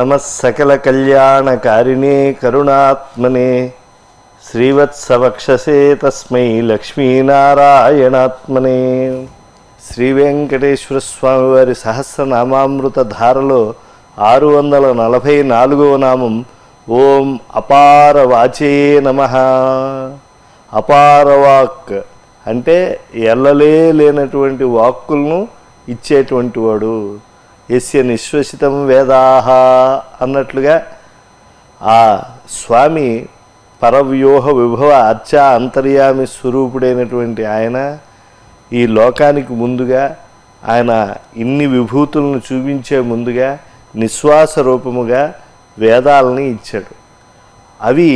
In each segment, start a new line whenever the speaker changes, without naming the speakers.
నమ సకల కళ్యాణకారిణే కరుణాత్మనే శ్రీవత్సవక్షసే తస్మై లక్ష్మీనారాయణాత్మనే శ్రీ వెంకటేశ్వర స్వామి వారి సహస్రనామామృత ధారలో ఆరు వందల నలభై నాలుగవ నామం ఓం అపార వాచే నమ అపారవాక్ అంటే ఎల్లలే లేనటువంటి వాక్కులను ఇచ్చేటువంటి వాడు ఎస్య నిశ్వసితం వేదాహ అన్నట్లుగా ఆ స్వామి పరవ్యూహ విభవ అర్చ అంతర్యామి స్వరూపుడైనటువంటి ఆయన ఈ లోకానికి ముందుగా ఆయన ఇన్ని విభూతులను చూపించే ముందుగా నిశ్వాస రూపముగా వేదాలని ఇచ్చాడు అవి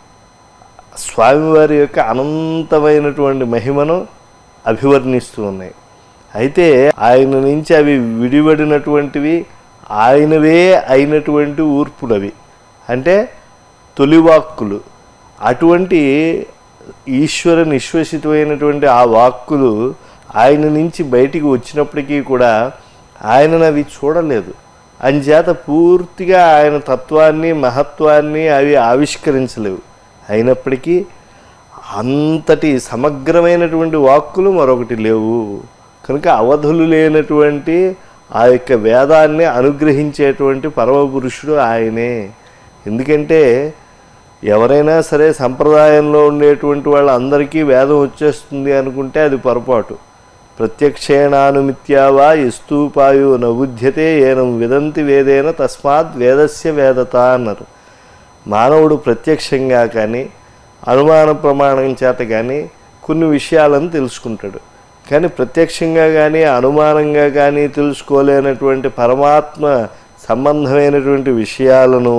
స్వామివారి యొక్క అనంతమైనటువంటి మహిమను అభివర్ణిస్తూ ఉన్నాయి అయితే ఆయన నుంచి అవి విడివడినటువంటివి ఆయనవే అయినటువంటి ఊర్పులవి అంటే తొలివాక్కులు అటువంటి ఈశ్వర నిశ్వసితమైనటువంటి ఆ వాక్కులు ఆయన నుంచి బయటికి వచ్చినప్పటికీ కూడా ఆయనను అవి చూడలేదు అంచేత పూర్తిగా ఆయన తత్వాన్ని మహత్వాన్ని అవి ఆవిష్కరించలేవు అయినప్పటికీ అంతటి సమగ్రమైనటువంటి వాక్కులు మరొకటి లేవు కనుక అవధులు లేనటువంటి ఆ యొక్క వేదాన్ని అనుగ్రహించేటువంటి పరమపురుషుడు ఆయనే ఎందుకంటే ఎవరైనా సరే సంప్రదాయంలో ఉండేటువంటి వాళ్ళందరికీ వేదం వచ్చేస్తుంది అనుకుంటే అది పొరపాటు ప్రత్యక్షేణానుమిత్యావా ఇస్తూపాయు నబుధ్యతే ఏనం విదంతి వేదేన తస్మాత్ వేదస్య వేదత అన్నారు మానవుడు ప్రత్యక్షంగా కానీ అనుమాన ప్రమాణం చేత కానీ కొన్ని విషయాలను తెలుసుకుంటాడు కానీ ప్రత్యక్షంగా కానీ అనుమానంగా కానీ తెలుసుకోలేనటువంటి పరమాత్మ సంబంధమైనటువంటి విషయాలను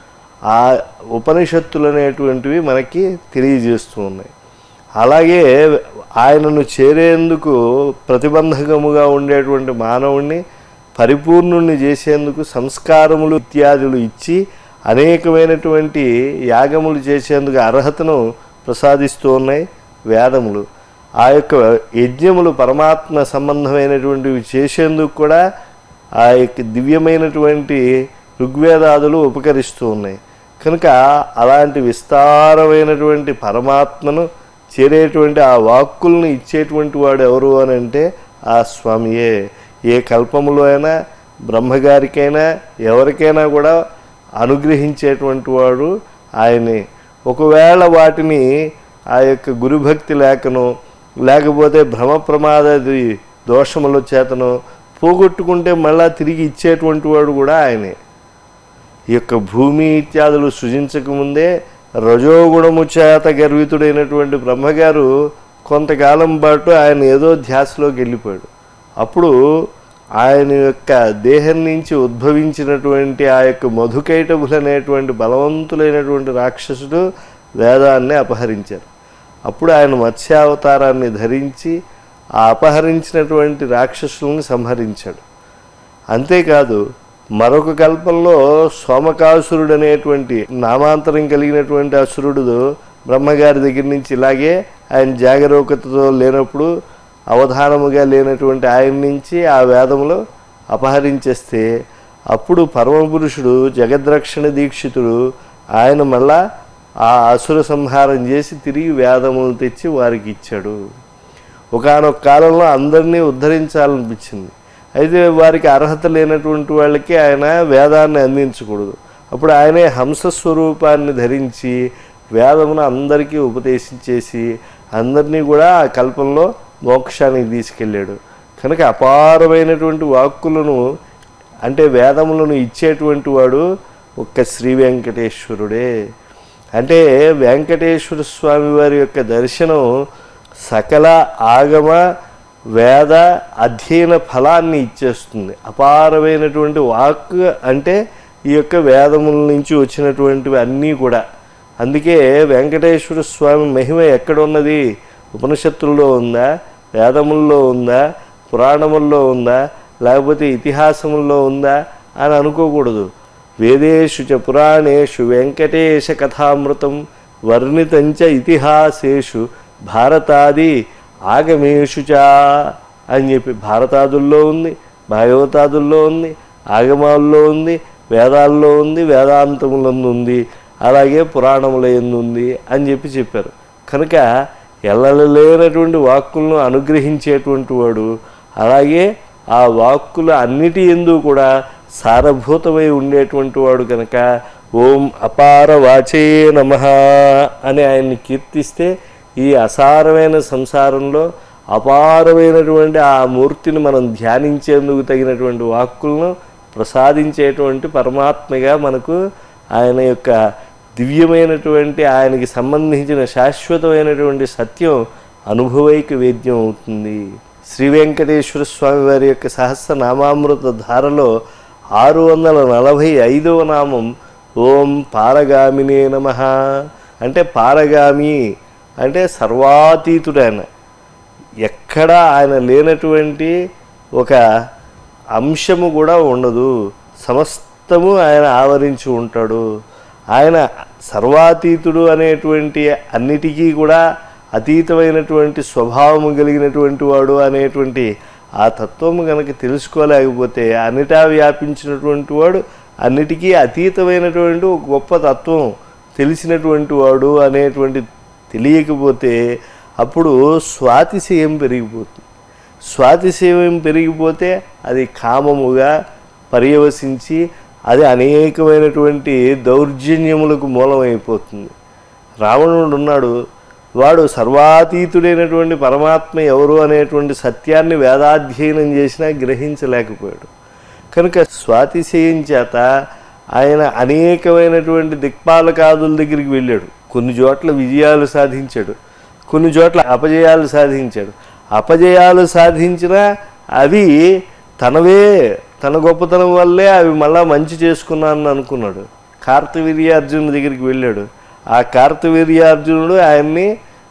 ఆ ఉపనిషత్తులు అనేటువంటివి మనకి తెలియజేస్తూ ఉన్నాయి అలాగే ఆయనను చేరేందుకు ప్రతిబంధకముగా ఉండేటువంటి మానవుణ్ణి పరిపూర్ణుణ్ణి చేసేందుకు సంస్కారములు ఇత్యాదులు ఇచ్చి అనేకమైనటువంటి యాగములు చేసేందుకు అర్హతను ప్రసాదిస్తూ ఉన్నాయి వేదములు ఆ యొక్క యజ్ఞములు పరమాత్మ సంబంధమైనటువంటివి చేసేందుకు కూడా ఆ యొక్క దివ్యమైనటువంటి ఋగ్వేదాదులు ఉపకరిస్తూ ఉన్నాయి కనుక అలాంటి విస్తారమైనటువంటి పరమాత్మను చేరేటువంటి ఆ వాక్కులను ఇచ్చేటువంటి వాడు ఎవరు అని అంటే ఆ స్వామియే ఏ కల్పములో అయినా బ్రహ్మగారికైనా ఎవరికైనా కూడా అనుగ్రహించేటువంటి వాడు ఆయనే ఒకవేళ వాటిని ఆ యొక్క గురుభక్తి లేకను లేకపోతే భ్రమ ప్రమాదాది దోషముల చేతను పోగొట్టుకుంటే మళ్ళా తిరిగి ఇచ్చేటువంటి వాడు కూడా ఆయనే ఈ యొక్క భూమి ఇత్యాదులు సృజించకముందే రజోగుణము చేత గర్వితుడైనటువంటి బ్రహ్మగారు కొంతకాలం పాటు ఆయన ఏదో ధ్యాసలోకి వెళ్ళిపోయాడు అప్పుడు ఆయన యొక్క దేహం నుంచి ఉద్భవించినటువంటి ఆ యొక్క మధుకైటభులు అనేటువంటి బలవంతులైనటువంటి రాక్షసుడు వేదాన్ని అపహరించారు అప్పుడు ఆయన మత్స్యావతారాన్ని ధరించి ఆ అపహరించినటువంటి రాక్షసుల్ని సంహరించాడు అంతేకాదు మరొక కల్పంలో సోమకాసురుడు అనేటువంటి నామాంతరం కలిగినటువంటి అసురుడు బ్రహ్మగారి దగ్గర నుంచి ఇలాగే ఆయన జాగరూకతతో లేనప్పుడు అవధానముగా లేనటువంటి ఆయన నుంచి ఆ వేదములో అపహరించేస్తే అప్పుడు పరమపురుషుడు జగద్రక్షణ దీక్షితుడు ఆయన మళ్ళా ఆ అసుర సంహారం చేసి తిరిగి వేదములు తెచ్చి వారికి ఇచ్చాడు ఒకనొక కాలంలో అందరినీ ఉద్ధరించాలనిపించింది అయితే వారికి అర్హత లేనటువంటి వాళ్ళకి ఆయన వేదాన్ని అందించకూడదు అప్పుడు ఆయనే హంస స్వరూపాన్ని ధరించి వేదమును అందరికీ ఉపదేశించేసి అందరినీ కూడా ఆ కల్పంలో మోక్షానికి తీసుకెళ్ళాడు కనుక అపారమైనటువంటి వాక్కులను అంటే వేదములను ఇచ్చేటువంటి వాడు ఒక్క శ్రీ వెంకటేశ్వరుడే అంటే వెంకటేశ్వర స్వామి వారి యొక్క దర్శనం సకల ఆగమ వేద అధ్యయన ఫలాన్ని ఇచ్చేస్తుంది అపారమైనటువంటి వాక్ అంటే ఈ యొక్క వేదముల నుంచి వచ్చినటువంటివి అన్నీ కూడా అందుకే వెంకటేశ్వర స్వామి మహిమ ఎక్కడ ఉన్నది ఉపనిషత్తుల్లో ఉందా వేదముల్లో ఉందా పురాణముల్లో ఉందా లేకపోతే ఇతిహాసముల్లో ఉందా అని అనుకోకూడదు వేదేషు చ పురాణేషు వెంకటేశ కథామృతం వర్ణితంచ ఇతిహాసేషు భారతాది ఆగమేషు చ అని చెప్పి భారతాదుల్లో ఉంది భాగవతాదుల్లో ఉంది ఆగమాల్లో ఉంది వేదాల్లో ఉంది వేదాంతములందు ఉంది అలాగే పురాణముల ఎందు ఉంది అని చెప్పి చెప్పారు కనుక ఎల్లలేనటువంటి వాక్కులను అనుగ్రహించేటువంటి వాడు అలాగే ఆ వాక్కుల అన్నిటి ఎందు కూడా సారభూతమై ఉండేటువంటి వాడు కనుక ఓం అపార వాచే నమ అని ఆయన్ని కీర్తిస్తే ఈ అసారమైన సంసారంలో అపారమైనటువంటి ఆ మూర్తిని మనం ధ్యానించేందుకు తగినటువంటి వాక్కులను ప్రసాదించేటువంటి పరమాత్మగా మనకు ఆయన యొక్క దివ్యమైనటువంటి ఆయనకి సంబంధించిన శాశ్వతమైనటువంటి సత్యం అనుభవైక వేద్యం అవుతుంది శ్రీ వెంకటేశ్వర స్వామి వారి యొక్క సహస్రనామామృత ధారలో ఆరు వందల నలభై ఐదవ నామం ఓం పారగామినే నమ అంటే పారగామి అంటే సర్వాతీతుడైన ఎక్కడ ఆయన లేనటువంటి ఒక అంశము కూడా ఉండదు సమస్తము ఆయన ఆవరించి ఉంటాడు ఆయన సర్వాతీతుడు అనేటువంటి అన్నిటికీ కూడా అతీతమైనటువంటి స్వభావము కలిగినటువంటి వాడు అనేటువంటి ఆ తత్వము కనుక తెలుసుకోలేకపోతే అన్నిటా వ్యాపించినటువంటి వాడు అన్నిటికీ అతీతమైనటువంటి ఒక గొప్ప తత్వం తెలిసినటువంటి వాడు అనేటువంటి తెలియకపోతే అప్పుడు స్వాతిశయం పెరిగిపోతుంది స్వాతిశయం పెరిగిపోతే అది కామముగా పర్యవసించి అది అనేకమైనటువంటి దౌర్జన్యములకు మూలమైపోతుంది రావణుడు ఉన్నాడు వాడు సర్వాతీతుడైనటువంటి పరమాత్మ ఎవరు అనేటువంటి సత్యాన్ని వేదాధ్యయనం చేసినా గ్రహించలేకపోయాడు కనుక స్వాతిశయం చేత ఆయన అనేకమైనటువంటి దిక్పాలకాదుల దగ్గరికి వెళ్ళాడు కొన్ని చోట్ల విజయాలు సాధించాడు కొన్ని చోట్ల అపజయాలు సాధించాడు అపజయాలు సాధించినా అవి తనవే తన గొప్పతనం వల్లే అవి మళ్ళా మంచి చేసుకున్నానని అనుకున్నాడు కార్తవీర్యార్జునుడి దగ్గరికి వెళ్ళాడు ఆ కార్తవీర్యార్జునుడు ఆయన్ని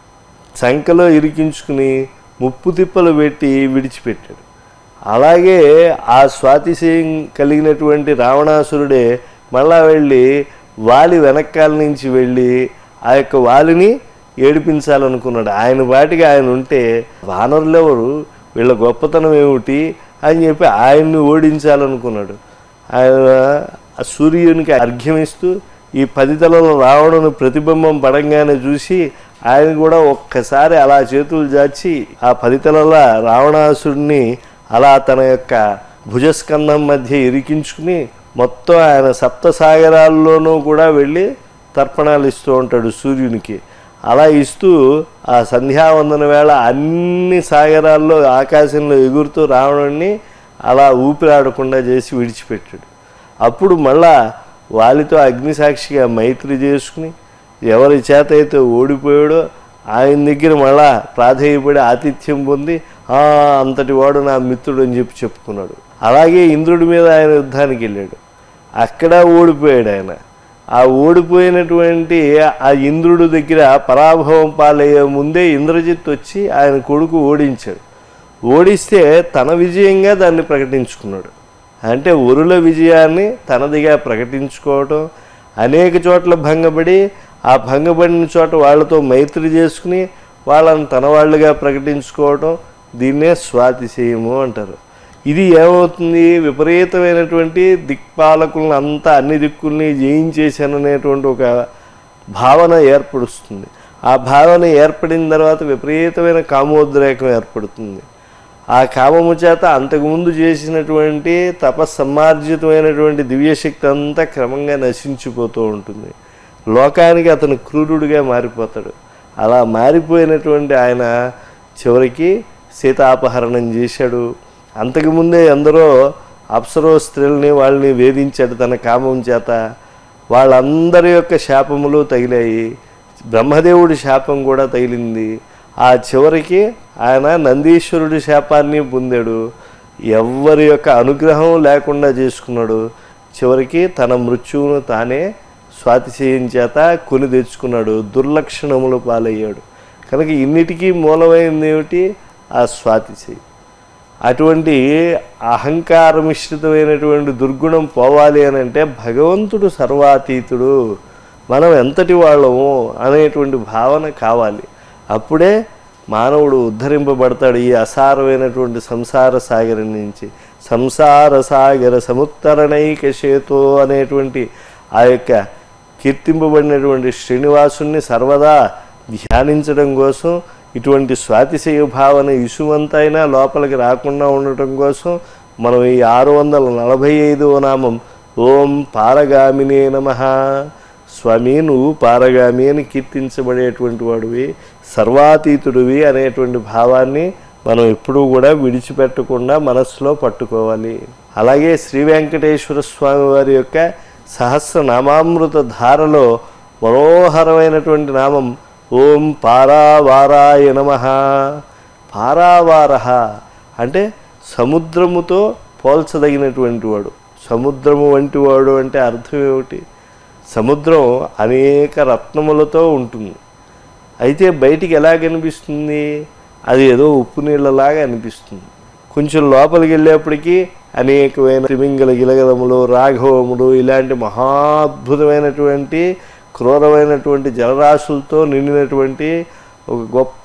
సంకలో ఇరికించుకుని ముప్పు తిప్పలు పెట్టి విడిచిపెట్టాడు అలాగే ఆ స్వాతిశయం కలిగినటువంటి రావణాసురుడే మళ్ళా వెళ్ళి వాలి వెనకాల నుంచి వెళ్ళి ఆ యొక్క వాలిని ఏడిపించాలనుకున్నాడు ఆయన వాటికి ఆయన ఉంటే వానరులెవరు వీళ్ళ గొప్పతనం ఏమిటి అని చెప్పి ఆయన్ని ఓడించాలనుకున్నాడు ఆయన ఆ సూర్యునికి అర్ఘ్యమిస్తూ ఈ పది తలలో రావణుని ప్రతిబింబం పడంగానే చూసి ఆయన కూడా ఒక్కసారి అలా చేతులు జాచి ఆ పది తలల రావణాసుడిని అలా తన యొక్క భుజస్కంధం మధ్య ఇరికించుకుని మొత్తం ఆయన సప్తసాగరాల్లోనూ కూడా వెళ్ళి తర్పణాలు ఇస్తూ ఉంటాడు సూర్యునికి అలా ఇస్తూ ఆ సంధ్యావందన వేళ అన్ని సాగరాల్లో ఆకాశంలో ఎగురుతూ రావణుడిని అలా ఊపిరాడకుండా చేసి విడిచిపెట్టాడు అప్పుడు మళ్ళా వాలితో అగ్నిసాక్షిగా మైత్రి చేసుకుని ఎవరి చేత అయితే ఓడిపోయాడో ఆయన దగ్గర మళ్ళా ప్రాధేయపడి ఆతిథ్యం పొంది "ఆ, అంతటి వాడు నా మిత్రుడు అని చెప్పి చెప్పుకున్నాడు అలాగే ఇంద్రుడి మీద ఆయన యుద్ధానికి వెళ్ళాడు అక్కడ ఓడిపోయాడు ఆయన ఆ ఓడిపోయినటువంటి ఆ ఇంద్రుడి దగ్గర పరాభవం పాలయ్యే ముందే ఇంద్రజిత్ వచ్చి ఆయన కొడుకు ఓడించాడు ఓడిస్తే తన విజయంగా దాన్ని ప్రకటించుకున్నాడు అంటే ఒరుల విజయాన్ని తనదిగా ప్రకటించుకోవటం అనేక చోట్ల భంగపడి ఆ భంగపడిన చోట వాళ్ళతో మైత్రి చేసుకుని వాళ్ళని తన వాళ్ళుగా ప్రకటించుకోవటం దీన్నే స్వాతిశయము అంటారు ఇది ఏమవుతుంది విపరీతమైనటువంటి దిక్పాలకులను అంతా అన్ని దిక్కుల్ని జయించేశాననేటువంటి ఒక భావన ఏర్పడుస్తుంది ఆ భావన ఏర్పడిన తర్వాత విపరీతమైన కామోద్రేకం ఏర్పడుతుంది ఆ కామము చేత అంతకుముందు చేసినటువంటి తపస్సమ్మార్జితమైనటువంటి దివ్యశక్తి అంతా క్రమంగా నశించిపోతూ ఉంటుంది లోకానికి అతను క్రూరుడిగా మారిపోతాడు అలా మారిపోయినటువంటి ఆయన చివరికి సీతాపహరణం చేశాడు అంతకుముందే ఎందరో అప్సరో స్త్రీల్ని వాళ్ళని వేధించాడు తన కామం చేత వాళ్ళందరి యొక్క శాపములు తగిలాయి బ్రహ్మదేవుడి శాపం కూడా తగిలింది ఆ చివరికి ఆయన నందీశ్వరుడి శాపాన్ని పొందాడు ఎవ్వరి యొక్క అనుగ్రహం లేకుండా చేసుకున్నాడు చివరికి తన మృత్యువును తానే స్వాతిశయం చేత కొని తెచ్చుకున్నాడు దుర్లక్షణములు పాలయ్యాడు కనుక ఇన్నిటికీ మూలమైంది ఏమిటి ఆ స్వాతిశయం అటువంటి అహంకార మిశ్రితమైనటువంటి దుర్గుణం పోవాలి అని అంటే భగవంతుడు సర్వాతీతుడు మనం ఎంతటి వాళ్ళము అనేటువంటి భావన కావాలి అప్పుడే మానవుడు ఉద్ధరింపబడతాడు ఈ అసారమైనటువంటి సంసార సాగరం నుంచి సంసార సాగర సముత్తరణైక చేతో అనేటువంటి ఆ యొక్క కీర్తింపబడినటువంటి శ్రీనివాసుని సర్వదా ధ్యానించడం కోసం ఇటువంటి స్వాతిశయ భావన ఇసువంతైనా లోపలికి రాకుండా ఉండటం కోసం మనం ఈ ఆరు వందల నలభై ఐదవ నామం ఓం పారగామినే నమ స్వామి నువ్వు పారగామి అని కీర్తించబడేటువంటి వాడివి సర్వాతీతుడివి అనేటువంటి భావాన్ని మనం ఎప్పుడూ కూడా విడిచిపెట్టకుండా మనస్సులో పట్టుకోవాలి అలాగే శ్రీ వెంకటేశ్వర స్వామి వారి యొక్క సహస్రనామామృత ధారలో మనోహరమైనటువంటి నామం ఓం పారావారాయ నమ పారావార అంటే సముద్రముతో పోల్చదగినటువంటి వాడు సముద్రము వంటి వాడు అంటే అర్థం ఏమిటి సముద్రం అనేక రత్నములతో ఉంటుంది అయితే బయటికి ఎలా కనిపిస్తుంది అది ఏదో ఉప్పు నీళ్ళలాగా అనిపిస్తుంది కొంచెం లోపలికి వెళ్ళేప్పటికీ అనేకమైన తిమింగల గిలగలములు రాఘవములు ఇలాంటి మహాద్భుతమైనటువంటి క్రూరమైనటువంటి జలరాశులతో నిండినటువంటి ఒక గొప్ప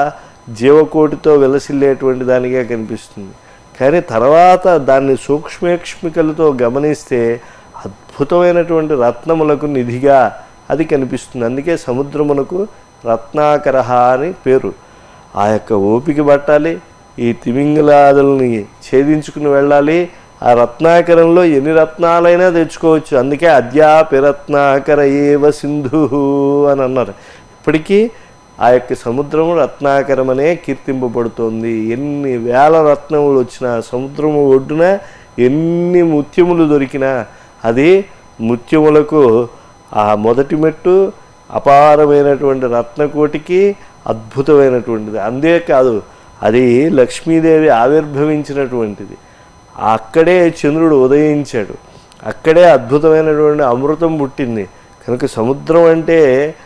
జీవకోటితో విలసిల్లేటువంటి దానిగా కనిపిస్తుంది కానీ తర్వాత దాన్ని సూక్ష్మేక్ష్మికలతో గమనిస్తే అద్భుతమైనటువంటి రత్నములకు నిధిగా అది కనిపిస్తుంది అందుకే సముద్రమునకు రత్నాకర అని పేరు ఆ యొక్క ఓపిక పట్టాలి ఈ తిమింగలాదుల్ని ఛేదించుకుని వెళ్ళాలి ఆ రత్నాకరంలో ఎన్ని రత్నాలైనా తెచ్చుకోవచ్చు అందుకే అద్యాపి రత్నాకర ఏవ సింధు అని అన్నారు ఇప్పటికీ ఆ యొక్క సముద్రము రత్నాకరమనే కీర్తింపబడుతోంది ఎన్ని వేల రత్నములు వచ్చినా సముద్రము ఒడ్డున ఎన్ని ముత్యములు దొరికినా అది ముత్యములకు ఆ మొదటి మెట్టు అపారమైనటువంటి రత్నకోటికి అద్భుతమైనటువంటిది అంతేకాదు అది లక్ష్మీదేవి ఆవిర్భవించినటువంటిది అక్కడే చంద్రుడు ఉదయించాడు అక్కడే అద్భుతమైనటువంటి అమృతం పుట్టింది కనుక సముద్రం అంటే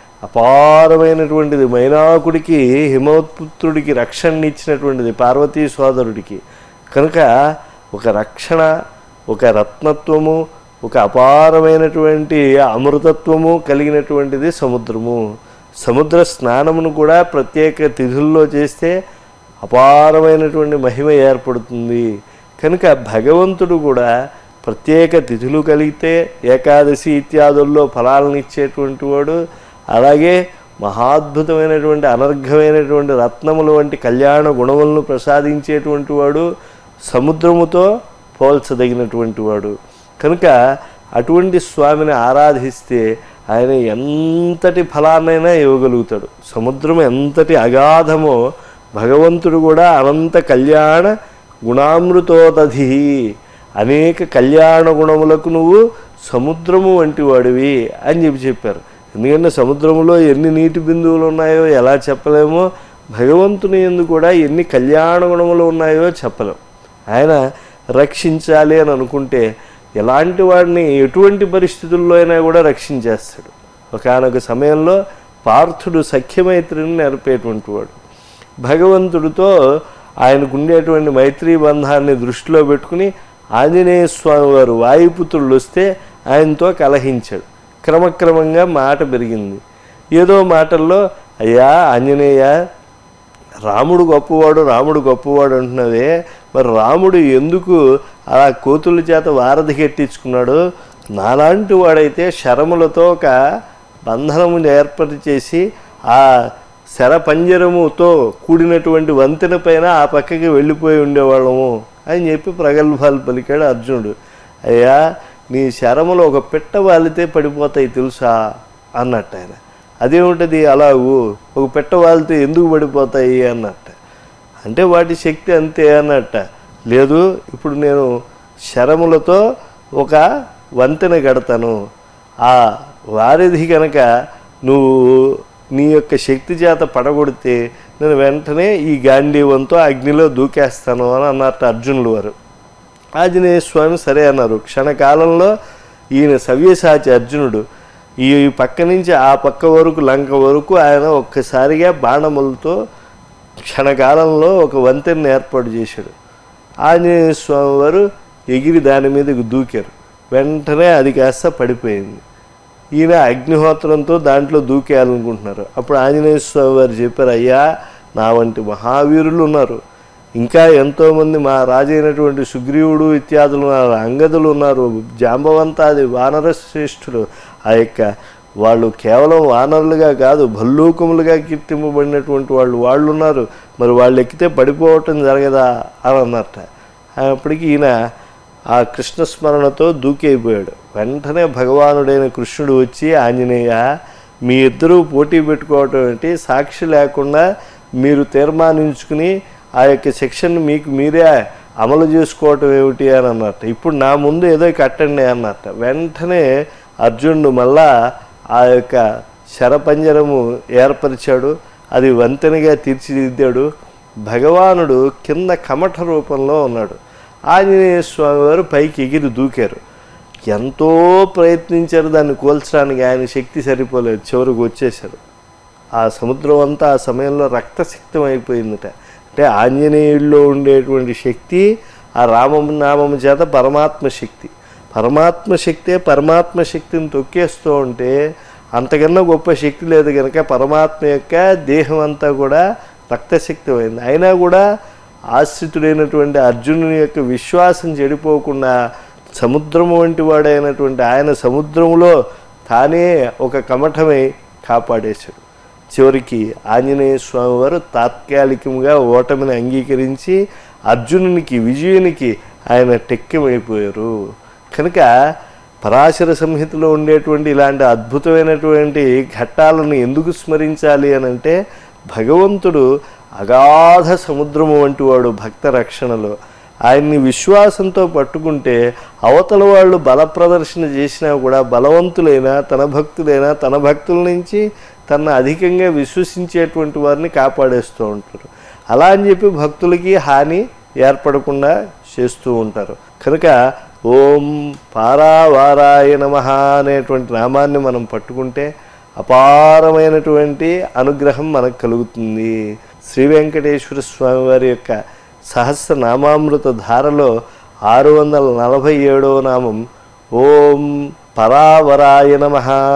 అపారమైనటువంటిది మైనాకుడికి హిమోత్పుత్రుడికి రక్షణ ఇచ్చినటువంటిది పార్వతీ సోదరుడికి కనుక ఒక రక్షణ ఒక రత్నత్వము ఒక అపారమైనటువంటి అమృతత్వము కలిగినటువంటిది సముద్రము సముద్ర స్నానమును కూడా ప్రత్యేక తిథుల్లో చేస్తే అపారమైనటువంటి మహిమ ఏర్పడుతుంది కనుక భగవంతుడు కూడా ప్రత్యేక తిథులు కలిగితే ఏకాదశి ఇత్యాదుల్లో ఫలాలను ఇచ్చేటువంటి వాడు అలాగే మహాద్భుతమైనటువంటి అనర్ఘమైనటువంటి రత్నములు వంటి కళ్యాణ గుణములను ప్రసాదించేటువంటి వాడు సముద్రముతో పోల్చదగినటువంటి వాడు కనుక అటువంటి స్వామిని ఆరాధిస్తే ఆయన ఎంతటి ఫలాన్నైనా ఇవ్వగలుగుతాడు సముద్రం ఎంతటి అగాధమో భగవంతుడు కూడా అనంత కళ్యాణ గుణామృతోదధి అనేక కళ్యాణ గుణములకు నువ్వు సముద్రము వంటి వాడివి అని చెప్పి చెప్పారు ఎందుకంటే సముద్రంలో ఎన్ని నీటి బిందువులు ఉన్నాయో ఎలా చెప్పలేమో భగవంతుని ఎందు కూడా ఎన్ని కళ్యాణ గుణములు ఉన్నాయో చెప్పలేం ఆయన రక్షించాలి అని అనుకుంటే ఎలాంటి వాడిని ఎటువంటి పరిస్థితుల్లో అయినా కూడా రక్షించేస్తాడు ఒకనొక సమయంలో పార్థుడు సఖ్యమైత్రిని నెరపేటువంటి వాడు భగవంతుడితో ఆయనకు ఉండేటువంటి మైత్రీ బంధాన్ని దృష్టిలో పెట్టుకుని ఆంజనేయ స్వామి వారు వాయుపుత్రులు వస్తే ఆయనతో కలహించాడు క్రమక్రమంగా మాట పెరిగింది ఏదో మాటల్లో అయ్యా ఆంజనేయ రాముడు గొప్పవాడు రాముడు గొప్పవాడు అంటున్నదే మరి రాముడు ఎందుకు అలా కోతుల చేత వారధి కట్టించుకున్నాడు నాలాంటి వాడైతే శరములతో ఒక బంధనము ఏర్పాటు చేసి ఆ శర పంజరముతో కూడినటువంటి వంతెన పైన ఆ పక్కకి వెళ్ళిపోయి ఉండేవాళ్ళము అని చెప్పి ప్రగల్భాలు పలికాడు అర్జునుడు అయ్యా నీ శరములు ఒక పిట్ట వాలితే పడిపోతాయి తెలుసా అన్నట్టు ఆయన అదేముంటుంది అలాగూ ఒక పిట్ట వాలితే ఎందుకు పడిపోతాయి అన్నట్ట అంటే వాటి శక్తి అంతే అన్నట్ట లేదు ఇప్పుడు నేను శరములతో ఒక వంతెన కడతాను ఆ వారిధి కనుక నువ్వు నీ యొక్క శక్తి చేత పడగొడితే నేను వెంటనే ఈ గాంధీవంతో అగ్నిలో దూకేస్తాను అని అన్నట్టు అర్జునులు వారు ఆంజనేయ స్వామి సరే అన్నారు క్షణకాలంలో ఈయన సవ్యసాచి అర్జునుడు ఈ పక్క నుంచి ఆ పక్క వరకు లంక వరకు ఆయన ఒక్కసారిగా బాణములతో క్షణకాలంలో ఒక వంతెన ఏర్పాటు చేశాడు ఆంజనేయ స్వామి వారు ఎగిరి దాని మీదకు దూకారు వెంటనే అది కాస్త పడిపోయింది ఈయన అగ్నిహోత్రంతో దాంట్లో దూకేయాలనుకుంటున్నారు అప్పుడు ఆంజనేయ స్వామి వారు చెప్పారు అయ్యా నా వంటి మహావీరులు ఉన్నారు ఇంకా ఎంతోమంది మా రాజైనటువంటి సుగ్రీవుడు ఇత్యాదులు ఉన్నారు అంగదులు ఉన్నారు జాంబవంతాది వానర శ్రేష్ఠులు ఆ యొక్క వాళ్ళు కేవలం వానరులుగా కాదు భల్లూకములుగా కీర్తింపబడినటువంటి వాళ్ళు వాళ్ళు ఉన్నారు మరి వాళ్ళు ఎక్కితే పడిపోవటం జరగదా అని అన్నట్ట అప్పటికి ఈయన ఆ కృష్ణ స్మరణతో దూకైపోయాడు వెంటనే భగవానుడైన కృష్ణుడు వచ్చి ఆంజనేయ మీ ఇద్దరూ పోటీ పెట్టుకోవటం ఏంటి సాక్షి లేకుండా మీరు తీర్మానించుకుని ఆ యొక్క శిక్షను మీకు మీరే అమలు చేసుకోవటం ఏమిటి అని అన్నట్టు ఇప్పుడు నా ముందు ఏదో కట్టండి అన్నట్ట వెంటనే అర్జునుడు మళ్ళా ఆ యొక్క శరపంజరము ఏర్పరిచాడు అది వంతెనగా తీర్చిదిద్దాడు భగవానుడు కింద కమఠ రూపంలో ఉన్నాడు ఆంజనేయ స్వామి వారు పైకి ఎగిరి దూకారు ఎంతో ప్రయత్నించారు దాన్ని కోల్చడానికి ఆయన శక్తి సరిపోలేదు చివరికి వచ్చేశారు ఆ సముద్రం అంతా ఆ సమయంలో రక్తసిక్తం అయిపోయిందట అంటే ఆంజనేయుల్లో ఉండేటువంటి శక్తి ఆ రామం నామం చేత పరమాత్మ శక్తి పరమాత్మ శక్తే పరమాత్మ శక్తిని తొక్కేస్తూ ఉంటే అంతకన్నా గొప్ప శక్తి లేదు కనుక పరమాత్మ యొక్క దేహం అంతా కూడా రక్తశక్తమైంది అయినా కూడా ఆశ్రితుడైనటువంటి అర్జునుని యొక్క విశ్వాసం చెడిపోకుండా సముద్రము వంటి వాడైనటువంటి ఆయన సముద్రంలో తానే ఒక కమఠమై కాపాడేశాడు చివరికి ఆంజనేయ స్వామి వారు తాత్కాలికంగా ఓటమిని అంగీకరించి అర్జునునికి విజయునికి ఆయన టెక్కెమైపోయారు కనుక పరాశర సంహితలో ఉండేటువంటి ఇలాంటి అద్భుతమైనటువంటి ఘట్టాలను ఎందుకు స్మరించాలి అని అంటే భగవంతుడు అగాధ సముద్రము వంటి వాడు భక్త రక్షణలో ఆయన్ని విశ్వాసంతో పట్టుకుంటే అవతల వాళ్ళు బల ప్రదర్శన చేసినా కూడా బలవంతులైన తన భక్తులైనా తన భక్తుల నుంచి తన అధికంగా విశ్వసించేటువంటి వారిని కాపాడేస్తూ ఉంటారు అలా అని చెప్పి భక్తులకి హాని ఏర్పడకుండా చేస్తూ ఉంటారు కనుక ఓం పారావారాయ నమ అనేటువంటి నామాన్ని మనం పట్టుకుంటే అపారమైనటువంటి అనుగ్రహం మనకు కలుగుతుంది శ్రీ వెంకటేశ్వర స్వామి వారి యొక్క సహస్రనామామృత ధారలో ఆరు వందల నలభై ఏడవ నామం ఓం పరావరాయ నమ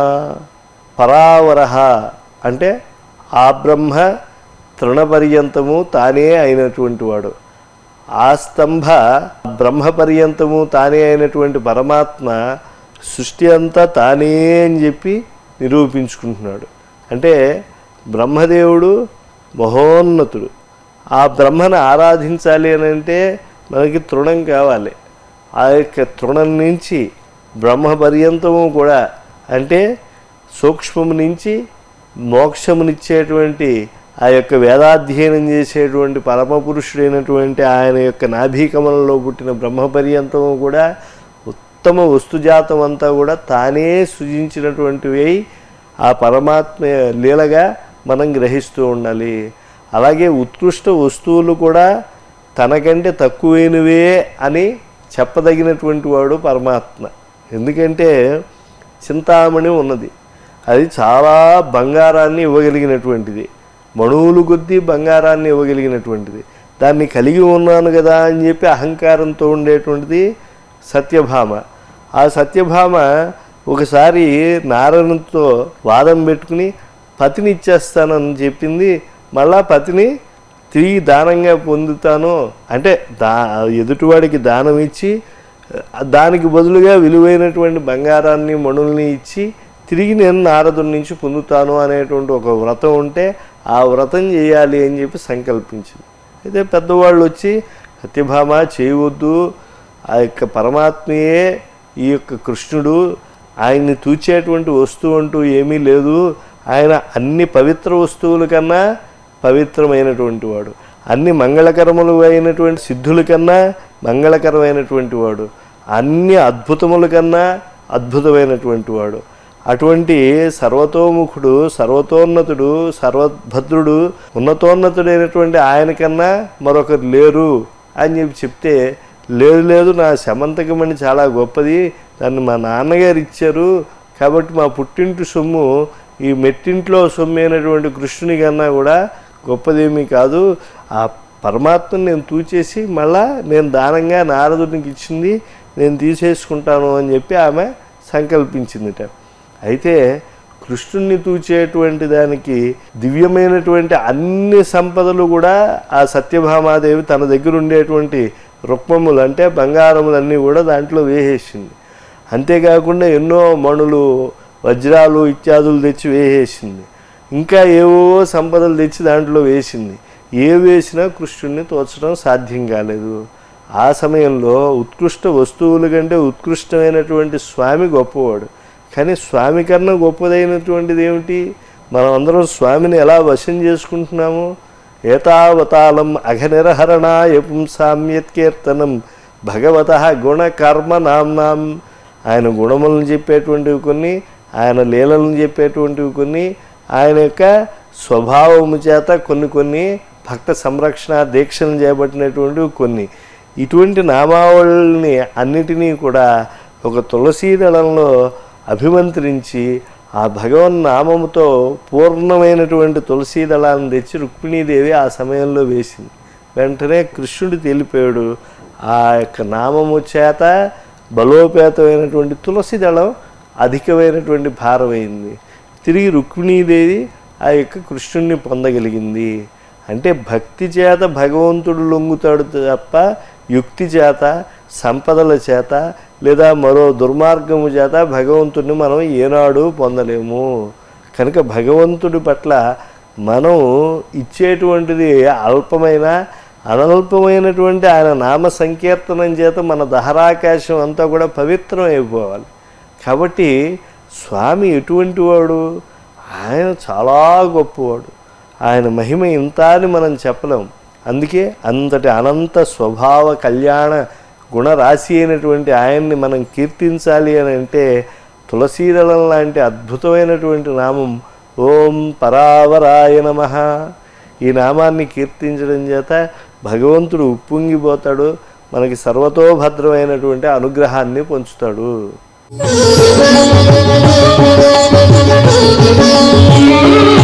పరావర అంటే ఆ బ్రహ్మ తృణపర్యంతము తానే అయినటువంటి వాడు ఆ స్తంభ బ్రహ్మ పర్యంతము తానే అయినటువంటి పరమాత్మ సృష్టి అంతా తానే అని చెప్పి నిరూపించుకుంటున్నాడు అంటే బ్రహ్మదేవుడు మహోన్నతుడు ఆ బ్రహ్మను ఆరాధించాలి అని అంటే మనకి తృణం కావాలి ఆ యొక్క తృణం నుంచి బ్రహ్మ పర్యంతము కూడా అంటే సూక్ష్మము నుంచి మోక్షమునిచ్చేటువంటి ఆ యొక్క వేదాధ్యయనం చేసేటువంటి పరమపురుషుడైనటువంటి ఆయన యొక్క నాభీకమలంలో పుట్టిన బ్రహ్మ పర్యంతము కూడా ఉత్తమ వస్తుజాతం అంతా కూడా తానే సృజించినటువంటివి అయి ఆ పరమాత్మ లీలగా మనం గ్రహిస్తూ ఉండాలి అలాగే ఉత్కృష్ట వస్తువులు కూడా తనకంటే తక్కువైనవే అని చెప్పదగినటువంటి వాడు పరమాత్మ ఎందుకంటే చింతామణి ఉన్నది అది చాలా బంగారాన్ని ఇవ్వగలిగినటువంటిది మణువులు కొద్దీ బంగారాన్ని ఇవ్వగలిగినటువంటిది దాన్ని కలిగి ఉన్నాను కదా అని చెప్పి అహంకారంతో ఉండేటువంటిది సత్యభామ ఆ సత్యభామ ఒకసారి నారాయణతో వాదం పెట్టుకుని పతిని ఇచ్చేస్తానని చెప్పింది మళ్ళా పతిని తిరిగి దానంగా పొందుతాను అంటే దా ఎదుటివాడికి దానం ఇచ్చి దానికి బదులుగా విలువైనటువంటి బంగారాన్ని మణుల్ని ఇచ్చి తిరిగి నేను నారదుడి నుంచి పొందుతాను అనేటువంటి ఒక వ్రతం ఉంటే ఆ వ్రతం చేయాలి అని చెప్పి సంకల్పించింది అయితే పెద్దవాళ్ళు వచ్చి సత్యభామ చేయవద్దు ఆ యొక్క పరమాత్మయే ఈ యొక్క కృష్ణుడు ఆయన్ని తూచేటువంటి వస్తువు అంటూ ఏమీ లేదు ఆయన అన్ని పవిత్ర వస్తువుల కన్నా పవిత్రమైనటువంటి వాడు అన్ని మంగళకరములు అయినటువంటి సిద్ధుల కన్నా మంగళకరమైనటువంటి వాడు అన్ని అద్భుతముల కన్నా అద్భుతమైనటువంటి వాడు అటువంటి సర్వతోముఖుడు సర్వతోన్నతుడు సర్వభద్రుడు ఉన్నతోన్నతుడైనటువంటి ఆయన కన్నా మరొకరు లేరు అని చెప్పి చెప్తే లేదు లేదు నా శమంతకమణి చాలా గొప్పది దాన్ని మా నాన్నగారు ఇచ్చారు కాబట్టి మా పుట్టింటి సొమ్ము ఈ మెట్టింట్లో సొమ్ము అయినటువంటి కృష్ణుని కన్నా కూడా గొప్పదేమీ కాదు ఆ పరమాత్మని నేను తూచేసి మళ్ళా నేను దానంగా నారదునికి ఇచ్చింది నేను తీసేసుకుంటాను అని చెప్పి ఆమె సంకల్పించిందిట అయితే కృష్ణుణ్ణి తూచేటువంటి దానికి దివ్యమైనటువంటి అన్ని సంపదలు కూడా ఆ సత్యభామాదేవి తన దగ్గర ఉండేటువంటి రుక్మములు అంటే బంగారములన్నీ కూడా దాంట్లో వేసేసింది అంతేకాకుండా ఎన్నో మణులు వజ్రాలు ఇత్యాదులు తెచ్చి వేసేసింది ఇంకా ఏవో సంపదలు తెచ్చి దాంట్లో వేసింది ఏ వేసినా కృష్ణుడిని తోచడం సాధ్యం కాలేదు ఆ సమయంలో ఉత్కృష్ట వస్తువుల కంటే ఉత్కృష్టమైనటువంటి స్వామి గొప్పవాడు కానీ స్వామి కన్నా గొప్పదైనటువంటిది ఏమిటి మనం అందరం స్వామిని ఎలా వశం చేసుకుంటున్నాము ఏతావతాళం అఘనిరహరణాయ పుంసామ్యత్కీర్తనం భగవత గుణ కర్మ నామ్నాం ఆయన గుణములను చెప్పేటువంటివి కొన్ని ఆయన లీలలను చెప్పేటువంటివి కొన్ని ఆయన యొక్క స్వభావము చేత కొన్ని కొన్ని భక్త సంరక్షణ దీక్షలను చేపట్టినటువంటివి కొన్ని ఇటువంటి నామావళిని అన్నిటినీ కూడా ఒక తులసీ దళంలో అభిమంత్రించి ఆ భగవన్ నామముతో పూర్ణమైనటువంటి తులసీ దళాన్ని తెచ్చి రుక్మిణీదేవి ఆ సమయంలో వేసింది వెంటనే కృష్ణుడు తెలిపాడు ఆ యొక్క నామము చేత బలోపేతమైనటువంటి తులసి దళం అధికమైనటువంటి భారమైంది తిరిగి రుక్మిణీదేవి ఆ యొక్క కృష్ణుణ్ణి పొందగలిగింది అంటే భక్తి చేత భగవంతుడు లొంగుతాడు తప్ప యుక్తి చేత సంపదల చేత లేదా మరో దుర్మార్గము చేత భగవంతుడిని మనం ఏనాడు పొందలేము కనుక భగవంతుడి పట్ల మనం ఇచ్చేటువంటిది అల్పమైన అనల్పమైనటువంటి ఆయన నామ సంకీర్తనం చేత మన దహరాకాశం అంతా కూడా పవిత్రం అయిపోవాలి కాబట్టి స్వామి ఎటువంటి వాడు ఆయన చాలా గొప్పవాడు ఆయన మహిమ ఇంత అని మనం చెప్పలేం అందుకే అంతటి అనంత స్వభావ కళ్యాణ గుణరాశి అయినటువంటి ఆయన్ని మనం కీర్తించాలి అని అంటే తులసీదళం లాంటి అద్భుతమైనటువంటి నామం ఓం పరావరాయ నమ ఈ నామాన్ని కీర్తించడం చేత భగవంతుడు ఉప్పొంగిపోతాడు మనకి సర్వతోభద్రమైనటువంటి అనుగ్రహాన్ని పొంచుతాడు
Thank you.